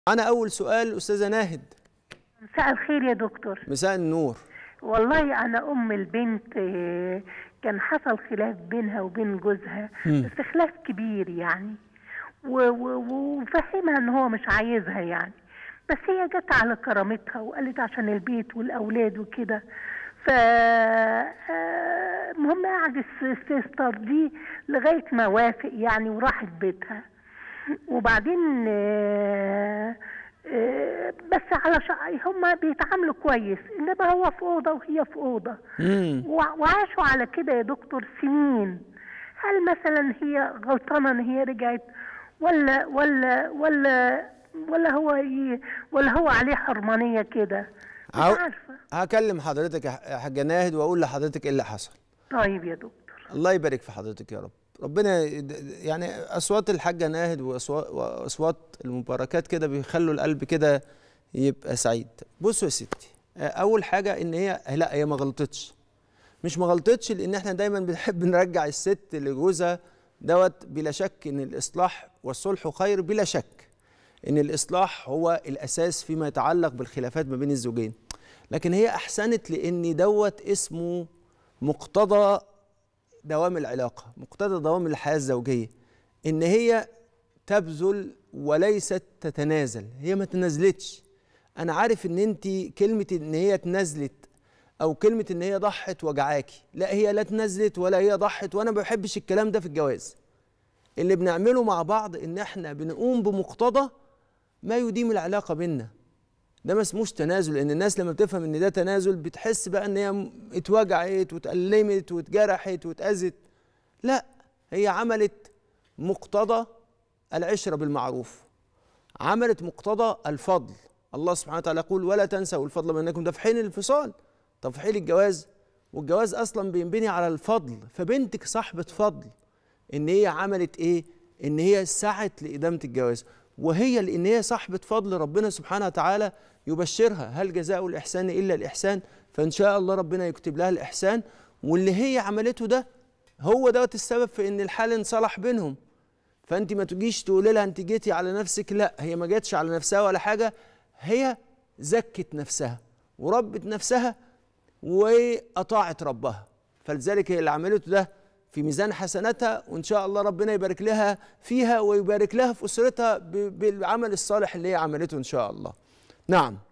أنا أول سؤال أستاذة ناهد مساء الخير يا دكتور مساء النور والله انا ام البنت آه، كان حصل خلاف بينها وبين جوزها مم. بس خلاف كبير يعني و- و- وفهمها ان هو مش عايزها يعني بس هي جت على كرامتها وقالت عشان البيت والاولاد وكده ف آه، المهم قعدت تسترضيه لغايه ما وافق يعني وراحت بيتها وبعدين آه، آه، بس على شا... هم بيتعاملوا كويس انما هو في اوضه وهي في اوضه مم. وع- وعاشوا على كده يا دكتور سنين هل مثلا هي غلطانه ان هي رجعت ولا ولا ولا ولا هو ي... ولا هو عليه حرمانيه كده مش عاو- عارفه هكلم حضرتك يا حاجة ناهد وأقول لحضرتك إيه اللي حصل طيب يا دكتور الله يبارك في حضرتك يا رب ربنا يد- يعني أصوات الحاجة ناهد وأصوات, وأصوات المباركات كده بيخلوا القلب كده يبقى سعيد بصوا يا ستي أول حاجة إن هي لا هي ما غلطتش مش ما غلطتش لان احنا دايما بنحب نرجع الست لجوزها دوت بلا شك ان الاصلاح والصلح خير بلا شك ان الاصلاح هو الاساس فيما يتعلق بالخلافات ما بين الزوجين لكن هي احسنت لان دوت اسمه مقتضى دوام العلاقه مقتضى دوام الحياه الزوجيه ان هي تبذل وليست تتنازل هي ما تنازلتش انا عارف ان انت كلمه ان هي تنازلت او كلمه ان هي ضحت وجعاكي لا هي لا تنزلت ولا هي ضحت وانا ما بحبش الكلام ده في الجواز اللي بنعمله مع بعض ان احنا بنقوم بمقتضى ما يديم العلاقه بينا ده ما اسموش تنازل لان الناس لما بتفهم ان ده تنازل بتحس بقى ان هي م- اتوجعت واتألمت واتجرحت واتأذت لا هي عملت مقتضى العشره بالمعروف عملت مقتضى الفضل الله سبحانه وتعالى يقول ولا تنسوا الفضل بينكم ده في حين الانفصال طب في حين الجواز والجواز اصلا بينبني على الفضل فبنتك صاحبه فضل ان هي عملت ايه ان هي سعت لادامه الجواز وهي لان هي صاحبه فضل ربنا سبحانه وتعالى يبشرها هل جزاء الاحسان الا الاحسان فان شاء الله ربنا يكتب لها الاحسان واللي هي عملته ده هو دوت السبب في ان الحال انصلح بينهم فانت ما تجيش تقولي لها انت جيتي على نفسك لا هي ما جاتش على نفسها ولا حاجه هي زكت نفسها وربت نفسها واطاعت ربها فلذلك هي اللي عملته ده في ميزان حسناتها وان شاء الله ربنا يبارك لها فيها ويبارك لها في اسرتها ب- بالعمل الصالح اللي هي عملته ان شاء الله نعم